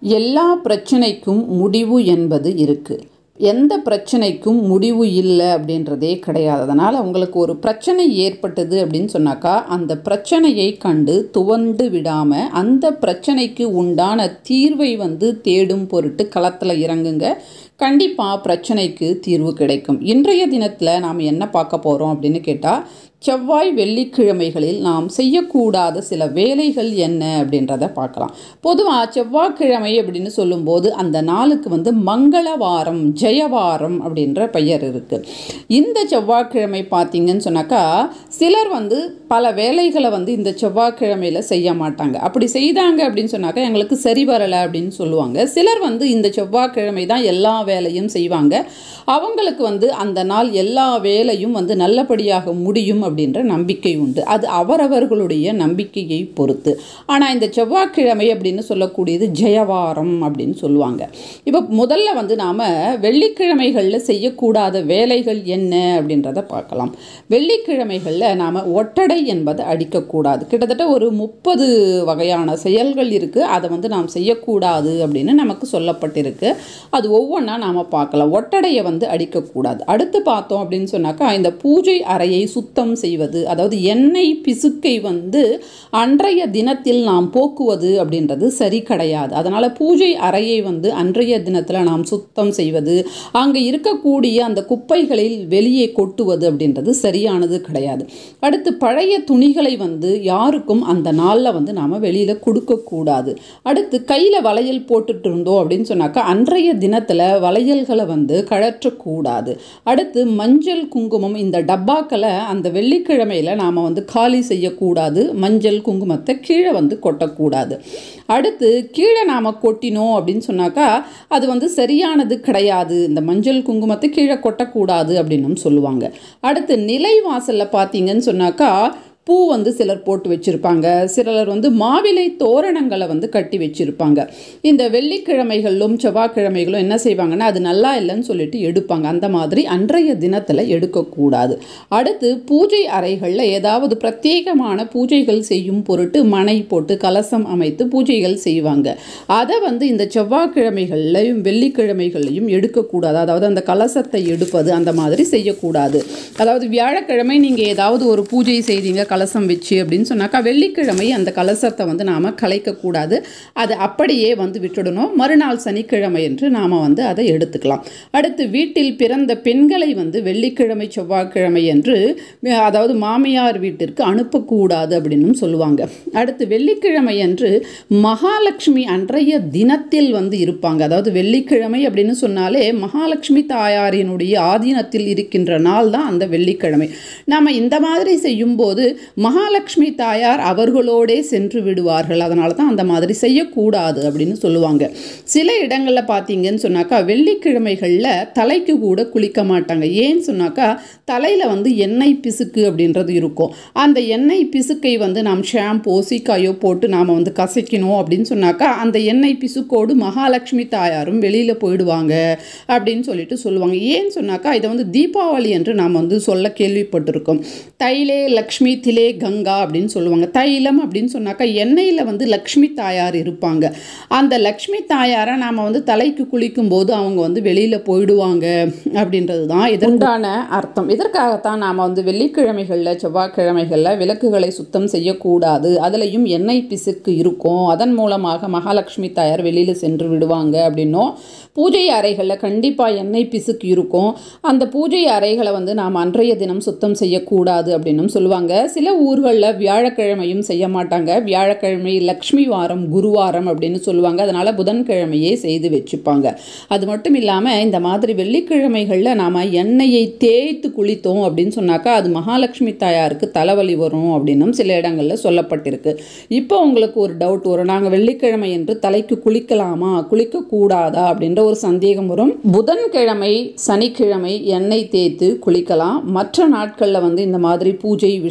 எல்லா பிரச்சனைக்கும் முடிவு என்பது இருக்குது எந்த பிரச்சனைக்கும் முடிவு இல்லை அப்படின்றதே கிடையாது அதனால் உங்களுக்கு ஒரு பிரச்சனை ஏற்பட்டது அப்படின்னு சொன்னாக்கா அந்த பிரச்சனையை கண்டு துவண்டு விடாமல் அந்த பிரச்சனைக்கு உண்டான தீர்வை வந்து தேடும் பொருட்டு களத்தில் இறங்குங்க கண்டிப்பாக பிரச்சனைக்கு தீர்வு கிடைக்கும் இன்றைய தினத்தில் நாம் என்ன பார்க்க போகிறோம் அப்படின்னு கேட்டால் செவ்வாய் வெள்ளிக்கிழமைகளில் நாம் செய்யக்கூடாத சில வேலைகள் என்ன அப்படின்றத பார்க்கலாம் பொதுவாக செவ்வாய்க்கிழமை அப்படின்னு சொல்லும்போது அந்த நாளுக்கு வந்து மங்களவாரம் ஜெயவாரம் அப்படின்ற பெயர் இருக்குது இந்த செவ்வாய்க்கிழமை பார்த்தீங்கன்னு சொன்னாக்கா சிலர் வந்து பல வேலைகளை வந்து இந்த செவ்வாய்க்கிழமையில் செய்ய மாட்டாங்க அப்படி செய்தாங்க அப்படின்னு சொன்னாக்கா எங்களுக்கு சரி வரலை அப்படின்னு சொல்லுவாங்க சிலர் வந்து இந்த செவ்வாய்க்கிழமை தான் எல்லா வேலையும் செய்வாங்க அவங்களுக்கு வந்து அந்த நாள் எல்லா வேலையும் வந்து நல்லபடியாக முடியும் அப்படின்ற நம்பிக்கை உண்டு அது அவரவர்களுடைய நம்பிக்கையை பொறுத்து ஆனால் இந்த செவ்வாய்க்கிழமை அப்படின்னு சொல்லக்கூடியது ஜெயவாரம் அப்படின்னு சொல்லுவாங்க இப்போ முதல்ல வந்து நாம் வெள்ளிக்கிழமைகளில் செய்யக்கூடாத வேலைகள் என்ன அப்படின்றத பார்க்கலாம் வெள்ளிக்கிழமைகளில் நாம் ஒட்டடை என்பதை அடிக்கக்கூடாது கிட்டத்தட்ட ஒரு முப்பது வகையான செயல்கள் இருக்குது அதை வந்து நாம் செய்யக்கூடாது அப்படின்னு நமக்கு சொல்லப்பட்டிருக்கு அது ஒவ்வொன்றா நாம் பார்க்கலாம் ஒட்டடையை வந்து அடிக்கக்கூடாது அடுத்து பார்த்தோம் அப்படின்னு சொன்னாக்கா இந்த பூஜை அறையை சுத்தம் செய்வது அதாவது எண்ணெய் பிசுக்கை வந்து அன்றைய தினத்தில் நாம் போக்குவது அப்படின்றது சரி கிடையாது அதனால் பூஜை அறையை வந்து அன்றைய தினத்தில் நாம் சுத்தம் செய்வது அங்கே இருக்கக்கூடிய அந்த குப்பைகளில் வெளியே கொட்டுவது அப்படின்றது சரியானது கிடையாது அடுத்து பழைய துணிகளை வந்து யாருக்கும் அந்த நாளில் வந்து நாம் வெளியில் கொடுக்கக்கூடாது அடுத்து கையில் வளையல் போட்டுட்டு இருந்தோம் அப்படின்னு சொன்னாக்கா அன்றைய தினத்தில் வளையல்களை வந்து கழற்றக்கூடாது அடுத்து மஞ்சள் குங்குமம் இந்த டப்பாக்களை அந்த வெள்ளிக்கிழமையில் நாம் வந்து காலி செய்யக்கூடாது மஞ்சள் குங்குமத்தை கீழே வந்து கொட்டக்கூடாது அடுத்து கீழே நாம் கொட்டினோம் அப்படின்னு சொன்னாக்கா அது வந்து சரியானது கிடையாது இந்த மஞ்சள் குங்குமத்தை கீழே கொட்டக்கூடாது அப்படின்னும் சொல்லுவாங்க அடுத்து நிலை வாசலில் பார்த்தீங்கன்னு சொன்னாக்கா பூ வந்து சிலர் போட்டு வச்சுருப்பாங்க சிலர் வந்து மாவிலை தோரணங்களை வந்து கட்டி வச்சுருப்பாங்க இந்த வெள்ளிக்கிழமைகளிலும் செவ்வாய்க்கிழமைகளும் என்ன செய்வாங்கன்னா அது நல்லா இல்லைன்னு சொல்லிட்டு எடுப்பாங்க அந்த மாதிரி அன்றைய தினத்தில் எடுக்கக்கூடாது அடுத்து பூஜை அறைகளில் ஏதாவது பிரத்யேகமான பூஜைகள் செய்யும் பொருட்டு மனை போட்டு கலசம் அமைத்து பூஜைகள் செய்வாங்க அதை வந்து இந்த செவ்வாய்க்கிழமைகள்லையும் வெள்ளிக்கிழமைகள்லையும் எடுக்கக்கூடாது அதாவது அந்த கலசத்தை எடுப்பது அந்த மாதிரி செய்யக்கூடாது அதாவது வியாழக்கிழமை நீங்கள் ஏதாவது ஒரு பூஜை செய்தீங்க கலசம் வச்சு அப்படின்னு சொன்னாக்கா வெள்ளிக்கிழமை அந்த கலசத்தை வந்து நாம் கலைக்கக்கூடாது அதை அப்படியே வந்து விட்டுடணும் மறுநாள் சனிக்கிழமை என்று நாம் வந்து அதை எடுத்துக்கலாம் அடுத்து வீட்டில் பிறந்த பெண்களை வந்து வெள்ளிக்கிழமை செவ்வாய்க்கிழமை என்று அதாவது மாமியார் வீட்டிற்கு அனுப்பக்கூடாது அப்படின்னு சொல்லுவாங்க அடுத்து வெள்ளிக்கிழமை அன்று மகாலட்சுமி அன்றைய தினத்தில் வந்து இருப்பாங்க அதாவது வெள்ளிக்கிழமை அப்படின்னு சொன்னாலே மகாலட்சுமி தாயாரினுடைய ஆதீனத்தில் இருக்கின்ற நாள் தான் அந்த வெள்ளிக்கிழமை நாம் இந்த மாதிரி செய்யும்போது மகாலட்சுமி தாயார் அவர்களோடே சென்று விடுவார்கள் அதனால தான் அந்த மாதிரி செய்யக்கூடாது அப்படின்னு சொல்லுவாங்க சில இடங்களில் பார்த்தீங்கன்னு சொன்னாக்கா வெள்ளிக்கிழமைகளில் தலைக்கு கூட குளிக்க மாட்டாங்க ஏன்னு சொன்னாக்கா தலையில் வந்து எண்ணெய் பிசுக்கு அப்படின்றது இருக்கும் அந்த எண்ணெய் பிசுக்கை வந்து நாம் ஷாம்போ சீக்காயோ போட்டு நாம் வந்து கசைக்கணும் அப்படின்னு சொன்னாக்கா அந்த எண்ணெய் பிசுக்கோடு மகாலட்சுமி தாயாரும் வெளியில் போயிடுவாங்க அப்படின்னு சொல்லிட்டு சொல்லுவாங்க ஏன்னு சொன்னாக்கா இதை வந்து தீபாவளி என்று நாம் வந்து சொல்ல கேள்விப்பட்டிருக்கோம் தைலே லக்ஷ்மி திலே கங்கா அப்படின்னு சொல்லுவாங்க தைலம் அப்படின்னு சொன்னாக்கா எண்ணெயில் வந்து லக்ஷ்மி தாயார் இருப்பாங்க அந்த லக்ஷ்மி தாயாரை நாம் வந்து தலைக்கு குளிக்கும் போது அவங்க வந்து வெளியில் போயிடுவாங்க அப்படின்றது தான் இதற்குண்டான அர்த்தம் இதற்காகத்தான் நாம் வந்து வெள்ளிக்கிழமைகளில் செவ்வாய்க்கிழமைகளில் விளக்குகளை சுத்தம் செய்யக்கூடாது அதுலேயும் எண்ணெய் பிசுக்கு இருக்கும் அதன் மூலமாக மகாலட்சுமி தாயார் வெளியில் சென்று விடுவாங்க அப்படின்னும் பூஜை அறைகளில் கண்டிப்பாக எண்ணெய் பிசுக்கு இருக்கும் அந்த பூஜை அறைகளை வந்து நாம் அன்றைய தினம் சுத்தம் செய்யக்கூடாது அப்படின்னும் சொல்லுவாங்க சில ஊர்களில் வியாழக்கிழமையும் செய்ய மாட்டாங்க வியாழக்கிழமை லக்ஷ்மி வாரம் குருவாரம் அப்படின்னு சொல்லுவாங்க அதனால் புதன்கிழமையே செய்து வச்சுப்பாங்க அது மட்டும் இல்லாமல் இந்த மாதிரி வெள்ளிக்கிழமைகளில் நாம் எண்ணெயை தேய்த்து குளித்தோம் அப்படின்னு சொன்னாக்கா அது மகாலட்சுமி தாயாருக்கு தலைவலி வரும் அப்படின்னும் சில இடங்களில் சொல்லப்பட்டிருக்கு இப்போ உங்களுக்கு ஒரு டவுட் வரும் நாங்கள் வெள்ளிக்கிழமை என்று தலைக்கு குளிக்கலாமா குளிக்கக்கூடாதா அப்படின்ற ஒரு சந்தேகம் வரும் புதன்கிழமை சனிக்கிழமை எண்ணெய் தேய்த்து குளிக்கலாம் மற்ற நாட்களில் வந்து இந்த மாதிரி பூஜை விஷயங்கள்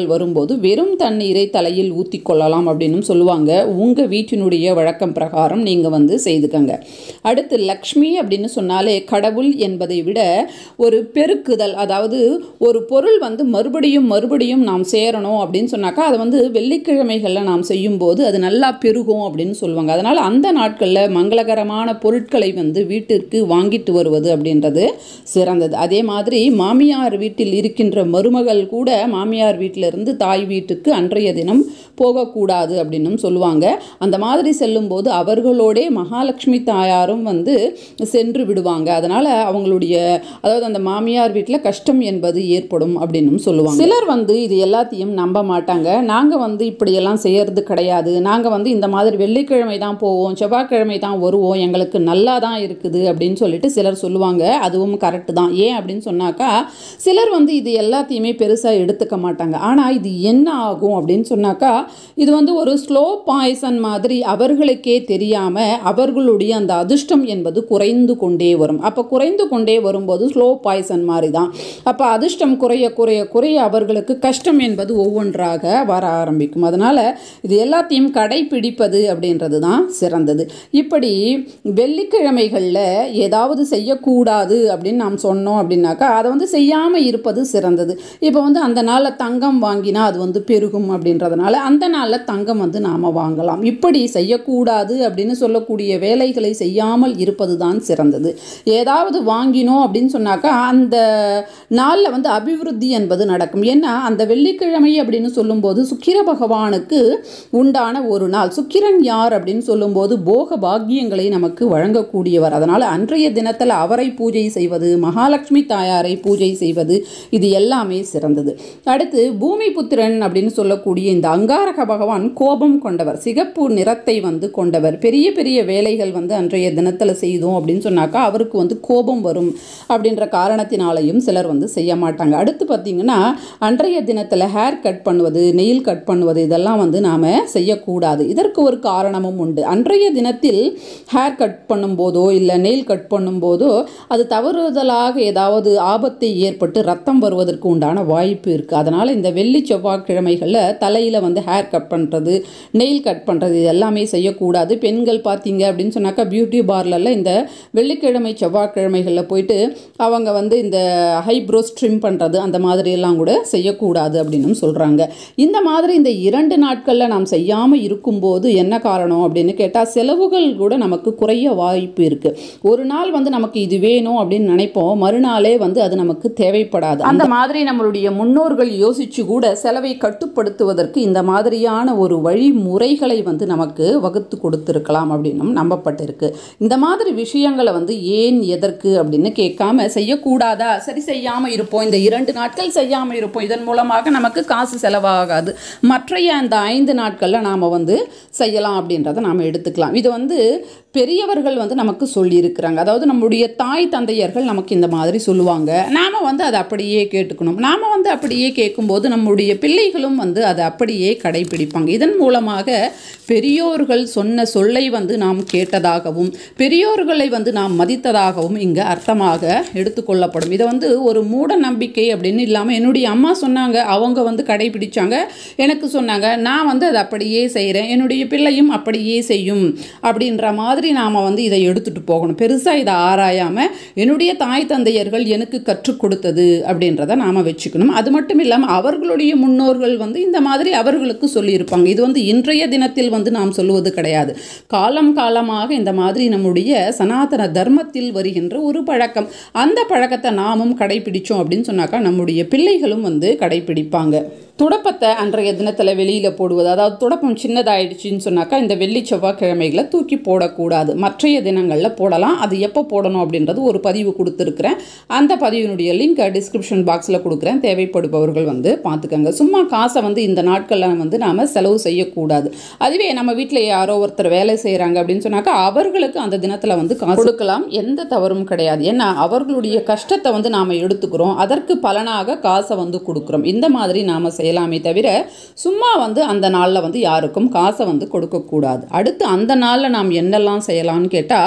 நாட்கள் வரும்போது வெறும் தண்ணீரை தலையில் ஊற்றி கொள்ளலாம் அப்படின்னு சொல்லுவாங்க உங்கள் வீட்டினுடைய வழக்கம் பிரகாரம் நீங்கள் வந்து செய்துக்கங்க அடுத்து லக்ஷ்மி அப்படின்னு சொன்னாலே கடவுள் என்பதை விட ஒரு பெருக்குதல் அதாவது ஒரு பொருள் வந்து மறுபடியும் மறுபடியும் நாம் சேரணும் அப்படின்னு சொன்னாக்கா அதை வந்து வெள்ளிக்கிழமைகளில் நாம் செய்யும்போது அது நல்லா பெருகும் அப்படின்னு சொல்லுவாங்க அதனால் அந்த நாட்களில் மங்களகரமான பொருட்களை வந்து வீட்டிற்கு வாங்கிட்டு வருவது அப்படின்றது சிறந்தது அதே மாதிரி மாமியார் வீட்டில் இருக்கின்ற மருமகள் கூட மாமியார் வீட்டிலிருந்து தாய் வீட்டுக்கு அன்றைய தினம் போகக்கூடாது அப்படின்னும் சொல்லுவாங்க அந்த மாதிரி செல்லும்போது அவர்களோடே மகாலட்சுமி தாயாரும் வந்து சென்று விடுவாங்க அதனால் அவங்களுடைய அதாவது அந்த மாமியார் வீட்டில் கஷ்டம் என்பது ஏற்படும் அப்படின்னும் சொல்லுவாங்க சிலர் வந்து இது எல்லாத்தையும் நம்ப மாட்டாங்க நாங்கள் வந்து இப்படியெல்லாம் செய்யறது கிடையாது நாங்கள் வந்து இந்த மாதிரி வெள்ளிக்கிழமை தான் போவோம் செவ்வாய்க்கிழமை தான் வருவோம் எங்களுக்கு நல்லா தான் இருக்குது அப்படின்னு சொல்லிட்டு சிலர் சொல்லுவாங்க அதுவும் கரெக்டு தான் ஏன் அப்படின்னு சொன்னாக்கா சிலர் வந்து இது எல்லாத்தையுமே பெருசாக எடுத்துக்க மாட்டாங்க ஆனால் இது என்ன ஆகும் அப்படின்னு சொன்னாக்கா இது வந்து ஒரு ஸ்லோ பாய்சன் மாதிரி அவர்களுக்கே தெரியாமல் அவர்களுடைய அந்த அதிர்ஷ்டம் என்பது குறைந்து கொண்டே வரும் அப்போ குறைந்து கொண்டே வரும்போது ஸ்லோ பாய்சன் மாதிரி தான் அப்போ அதிர்ஷ்டம் குறைய குறைய குறைய அவர்களுக்கு கஷ்டம் என்பது ஒவ்வொன்றாக வர ஆரம்பிக்கும் அதனால் இது எல்லாத்தையும் கடைபிடிப்பது அப்படின்றது தான் சிறந்தது இப்படி வெள்ளிக்கிழமைகளில் ஏதாவது செய்யக்கூடாது அப்படின்னு நாம் சொன்னோம் அப்படின்னாக்கா அதை வந்து செய்யாமல் இருப்பது சிறந்தது இப்போ வந்து அந்த நாளில் தங்கம் வாங்கினா அது வந்து பெருகும் அப்படின்றதுனால அந்த நாளில் தங்கம் வந்து நாம் வாங்கலாம் இப்படி செய்யக்கூடாது அப்படின்னு சொல்லக்கூடிய வேலைகளை செய்யாமல் இருப்பது தான் சிறந்தது ஏதாவது வாங்கினோம் அப்படின்னு சொன்னாக்கா அந்த நாளில் வந்து அபிவிருத்தி என்பது நடக்கும் ஏன்னா அந்த வெள்ளிக்கிழமை அப்படின்னு சொல்லும்போது சுக்கிர பகவானுக்கு உண்டான ஒரு நாள் சுக்கிரன் யார் அப்படின்னு சொல்லும்போது போக பாக்கியங்களை நமக்கு வழங்கக்கூடியவர் அதனால் அன்றைய தினத்தில் அவரை பூஜை செய்வது மகாலட்சுமி தாயாரை பூஜை செய்வது இது எல்லாமே சிறந்தது அடுத்து பூமி புத்திரன் அப்படின்னு சொல்லக்கூடிய இந்த அங்காரக பகவான் கோபம் கொண்டவர் சிகப்பு நிறத்தை வந்து கொண்டவர் பெரிய பெரிய வேலைகள் வந்து அன்றைய தினத்தில் செய்தோம் அப்படின்னு சொன்னாக்கா அவருக்கு வந்து கோபம் வரும் அப்படின்ற காரணத்தினாலையும் சிலர் வந்து செய்ய மாட்டாங்க அடுத்து பார்த்தீங்கன்னா அன்றைய தினத்தில் ஹேர் கட் பண்ணுவது நெயில் கட் பண்ணுவது இதெல்லாம் வந்து நாம் செய்யக்கூடாது இதற்கு ஒரு காரணமும் உண்டு அன்றைய தினத்தில் ஹேர் கட் பண்ணும்போதோ இல்லை நெயில் கட் பண்ணும்போதோ அது தவறுதலாக ஏதாவது ஆபத்தை ஏற்பட்டு ரத்தம் வருவதற்கு உண்டான வாய்ப்பு இருக்குது அதனால் இந்த வெள்ளி செவ்வாய்க்கிழமைகளில் தலையில் வந்து ஹேர் கட் பண்ணுறது நெயில் கட் பண்ணுறது இது எல்லாமே செய்யக்கூடாது பெண்கள் பார்த்தீங்க அப்படின்னு சொன்னாக்கா பியூட்டி பார்லரில் இந்த வெள்ளிக்கிழமை செவ்வாய்க்கிழமைகளில் போயிட்டு அவங்க வந்து இந்த ஹைப்ரோஸ் ட்ரிம் பண்ணுறது அந்த மாதிரி எல்லாம் கூட செய்யக்கூடாது அப்படின்னு சொல்கிறாங்க இந்த மாதிரி இந்த இரண்டு நாட்களில் நாம் செய்யாமல் இருக்கும்போது என்ன காரணம் அப்படின்னு கேட்டால் செலவுகள் கூட நமக்கு குறைய வாய்ப்பு இருக்குது ஒரு நாள் வந்து நமக்கு இது வேணும் அப்படின்னு நினைப்போம் மறுநாளே வந்து அது நமக்கு தேவைப்படாது அந்த மாதிரி நம்மளுடைய முன்னோர்கள் யோசிச்சு கூட செலவை கட்டுப்படுத்துவதற்கு இந்த மாதிரியான ஒரு வழிமுறைகளை வந்து நமக்கு வகுத்து கொடுத்துருக்கலாம் அப்படின்னும் நம்பப்பட்டிருக்கு இந்த மாதிரி விஷயங்களை வந்து ஏன் எதற்கு அப்படின்னு கேட்காம செய்யக்கூடாதா சரி செய்யாமல் இருப்போம் இந்த இரண்டு நாட்கள் செய்யாமல் இருப்போம் இதன் மூலமாக நமக்கு காசு செலவாகாது மற்றைய அந்த ஐந்து நாட்களில் நாம் வந்து செய்யலாம் அப்படின்றத நாம் எடுத்துக்கலாம் இது வந்து பெரியவர்கள் வந்து நமக்கு சொல்லியிருக்கிறாங்க அதாவது நம்முடைய தாய் தந்தையர்கள் நமக்கு இந்த மாதிரி சொல்லுவாங்க நாம் வந்து அதை அப்படியே கேட்டுக்கணும் நாம் வந்து அப்படியே கேட்கும்போது நம்முடைய பிள்ளைகளும் வந்து அதை அப்படியே கடைபிடிப்பாங்க இதன் மூலமாக பெரியோர்கள் சொன்ன சொல்லை வந்து நாம் கேட்டதாகவும் பெரியோர்களை வந்து நாம் மதித்ததாகவும் இங்கே அர்த்தமாக எடுத்துக்கொள்ளப்படும் இதை வந்து ஒரு மூட நம்பிக்கை அப்படின்னு இல்லாமல் என்னுடைய அம்மா சொன்னாங்க அவங்க வந்து கடைபிடிச்சாங்க எனக்கு சொன்னாங்க நான் வந்து அதை அப்படியே செய்கிறேன் என்னுடைய பிள்ளையும் அப்படியே செய்யும் அப்படின்ற மாதிரி நாம் வந்து இதை எடுத்துகிட்டு போகணும் பெருசாக இதை ஆராயாமல் என்னுடைய தாய் தந்தையர்கள் எனக்கு கற்றுக் கொடுத்தது அப்படின்றத நாம் வச்சுக்கணும் அது மட்டும் இல்லாமல் அவர்களுடைய முன்னோர்கள் வந்து இந்த மாதிரி அவர்களுக்கு சொல்லியிருப்பாங்க இது வந்து இன்றைய தினத்தில் வந்து நாம் சொல்லுவது கிடையாது காலம் காலமாக இந்த மாதிரி நம்முடைய சனாதன தர்மத்தில் வருகின்ற ஒரு பழக்கம் அந்த பழக்கத்தை நாமும் கடைபிடிச்சோம் அப்படின்னு சொன்னாக்கா நம்முடைய பிள்ளைகளும் வந்து கடைபிடிப்பாங்க துடப்பத்தை அன்றைய தினத்தில் வெளியில் போடுவது அதாவது துடப்பம் சின்னதாயிடுச்சுன்னு சொன்னாக்கா இந்த வெள்ளி செவ்வாய்க்கிழமைகளை தூக்கி போடக்கூடாது மற்றைய தினங்களில் போடலாம் அது எப்போ போடணும் அப்படின்றது ஒரு பதிவு கொடுத்துருக்குறேன் அந்த பதிவினுடைய லிங்க் டிஸ்கிரிப்ஷன் பாக்ஸில் கொடுக்குறேன் தேவைப்படுபவர்கள் வந்து பார்த்துக்கோங்க சும்மா காசை வந்து இந்த நாட்களில் வந்து நாம் செலவு செய்யக்கூடாது அதுவே நம்ம வீட்டில் யாரோ ஒருத்தர் வேலை செய்கிறாங்க அப்படின்னு சொன்னாக்கா அவர்களுக்கு அந்த தினத்தில் வந்து காசு கொடுக்கலாம் எந்த தவறும் கிடையாது ஏன்னா அவர்களுடைய கஷ்டத்தை வந்து நாம் எடுத்துக்கிறோம் அதற்கு பலனாக காசை வந்து கொடுக்குறோம் இந்த மாதிரி நாம் செய்யலாமே தவிர சும்மா வந்து அந்த நாளில் வந்து யாருக்கும் காசை வந்து கொடுக்கக்கூடாது அடுத்து அந்த நாளில் நாம் என்னெல்லாம் செய்யலாம்னு கேட்டால்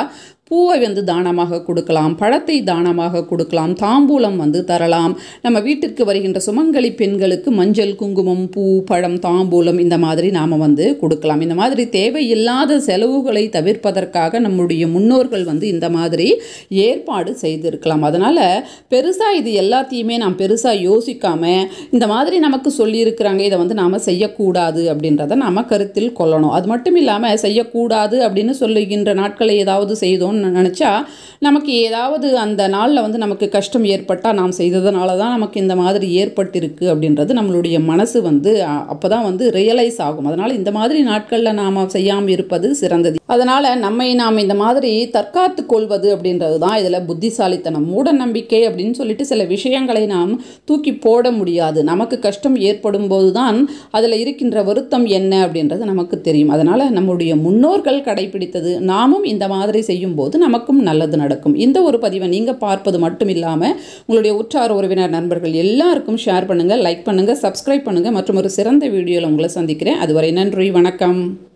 பூவை வந்து தானமாக கொடுக்கலாம் பழத்தை தானமாக கொடுக்கலாம் தாம்பூலம் வந்து தரலாம் நம்ம வீட்டிற்கு வருகின்ற சுமங்கலி பெண்களுக்கு மஞ்சள் குங்குமம் பூ பழம் தாம்பூலம் இந்த மாதிரி நாம் வந்து கொடுக்கலாம் இந்த மாதிரி தேவையில்லாத செலவுகளை தவிர்ப்பதற்காக நம்முடைய முன்னோர்கள் வந்து இந்த மாதிரி ஏற்பாடு செய்திருக்கலாம் அதனால் பெருசாக இது எல்லாத்தையுமே நாம் பெருசாக யோசிக்காம இந்த மாதிரி நமக்கு சொல்லியிருக்கிறாங்க இதை வந்து நாம் செய்யக்கூடாது அப்படின்றத நாம் கருத்தில் கொள்ளணும் அது மட்டும் இல்லாமல் செய்யக்கூடாது அப்படின்னு சொல்லுகின்ற நாட்களை ஏதாவது செய்தோம்னு நினச்சா நமக்கு ஏதாவது அந்த நாளில் வந்து நமக்கு கஷ்டம் ஏற்பட்டால் நாம் செய்ததுனால தான் நமக்கு இந்த மாதிரி ஏற்பட்டிருக்கு அப்படின்றது நம்மளுடைய மனசு வந்து அப்போ தான் வந்து ரியலைஸ் ஆகும் அதனால் இந்த மாதிரி நாட்களில் நாம் செய்யாமல் இருப்பது சிறந்தது அதனால் நம்மை நாம் இந்த மாதிரி தற்காத்து கொள்வது அப்படின்றது தான் இதில் புத்திசாலித்தனம் மூட நம்பிக்கை அப்படின்னு சொல்லிட்டு சில விஷயங்களை நாம் தூக்கி போட முடியாது நமக்கு கஷ்டம் ஏற்படும் போது தான் அதில் இருக்கின்ற வருத்தம் என்ன அப்படின்றது நமக்கு தெரியும் அதனால் நம்முடைய முன்னோர்கள் கடைபிடித்தது நாமும் இந்த மாதிரி செய்யும்போது நமக்கும் நல்லது நடக்கும் இந்த ஒரு பதிவை நீங்கள் பார்ப்பது மட்டும் இல்லாமல் உங்களுடைய உற்றார் உறவினர் நண்பர்கள் எல்லாருக்கும் ஷேர் பண்ணுங்கள் லைக் பண்ணுங்கள் சப்ஸ்கிரைப் பண்ணுங்கள் மற்றும் ஒரு சிறந்த வீடியோவில் உங்களை சந்திக்கிறேன் அதுவரை நன்றி வணக்கம்